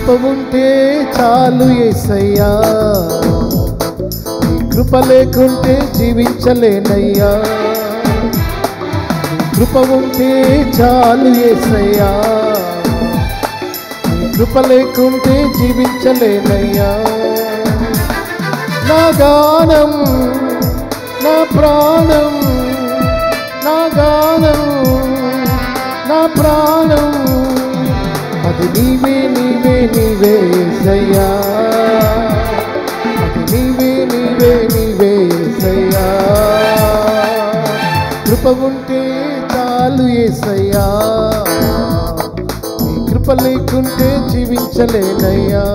కృప ఉంటే చాలు ఏసయ్యా నీ కృప లేకుంటే జీవించలేనయ్యా నీ కృప ఉంటే చాలు ఏసయ్యా నీ కృప లేకుంటే జీవించలేనయ్యా నా గానం నా ప్రాణం నా గానం నా ప్రాణం అది నీవే నీవే నీవే ఏసయ్యా అది నీవే నీవే నీవే ఏసయ్యా కృప ఉంటే చాలు ఏసయ్యా నీ కృప లేకుంటే జీవించలేనయ్యా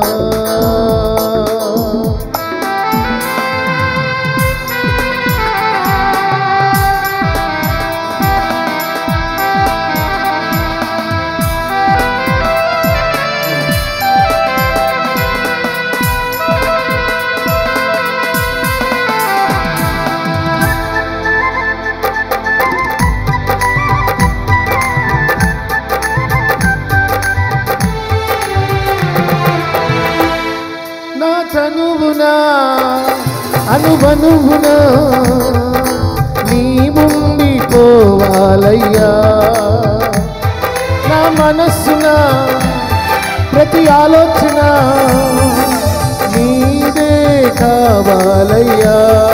నా తనువునా అనువనువునా నీ ముండి పోవాలయ్యా నా మనస్సున ప్రతి ఆలోచన నీదే కావాలయ్యా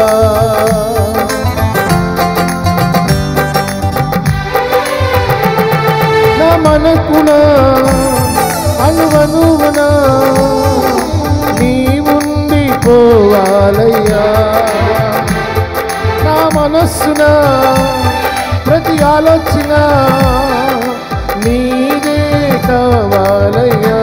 నా మనకున అనువనువున నీ ఉండి పోవాలయ్యా నా మనస్సున ప్రతి ఆలోచన నీదే కావాలయ్యా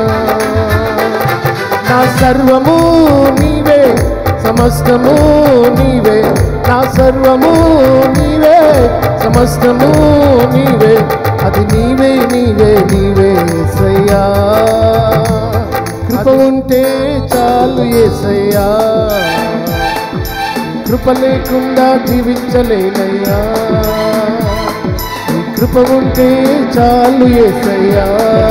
నా సర్వము నీవే సమస్తము నీవే నా సర్వము నీవే సమస్తము నీవే అది నీవే నీవే నీవే ఏసయ్యా కృప ఉంటే చాలు ఏసయ్యా కృప లేకుండా జీవించలేనయ్యా నీ కృప ఉంటే చాలు ఏసయ్యా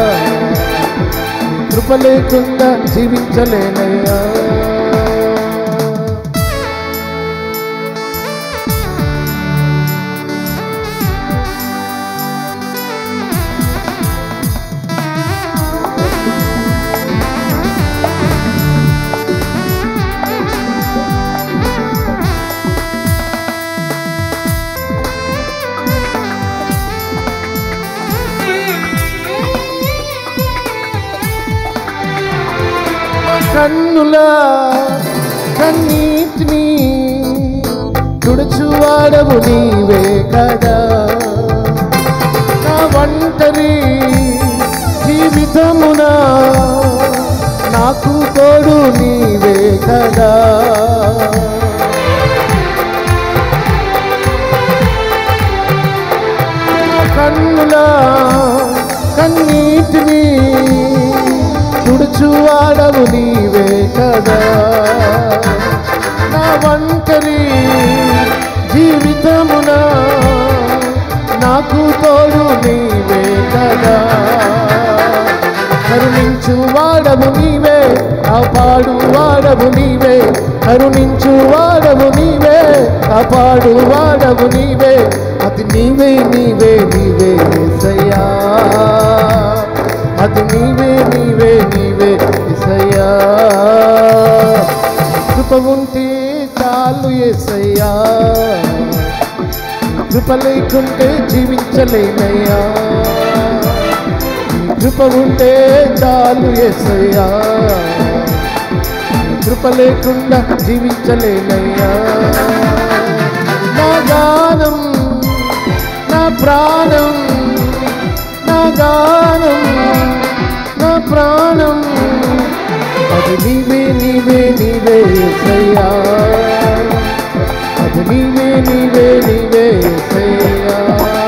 కృప లేకుండా జీవించలేనయ్యా కన్నుల కన్నీటిని తుడుచువాడవు నీవే కదా నా ఒంటరి జీవితమున నాకు తోడు నీవే కదా నా కన్నుల కన్నీటిని తుడుచువాడవు నీవే కదా నా ఒంటరి జీవితమున నాకు తోడు నీవే కదా కరుణించు వాడవు నీవే కాపాడు వాడవు నీవే కరుణించు వాడవు నీవే కాపాడు వాడవు నీవే అది నీవే నీవే నీవే ఏసయ్యా అది నీవే నీవే నీవే ఏసయ్యా కృప ఉంటే చాలు ఏసయ్యా కృప లేకుంటే జీవించలేనయ్యా నీ కృప ఉంటే చాలు ఏసయ్యా నీ కృప లేకుండా జీవించలేనయ్యా నా గానం నా ప్రాణం నా గానం నా ప్రాణం అది నీవే నీవే నీవే ఏసయ్యా అది నీవే నీవే నీవే ఏసయ్యా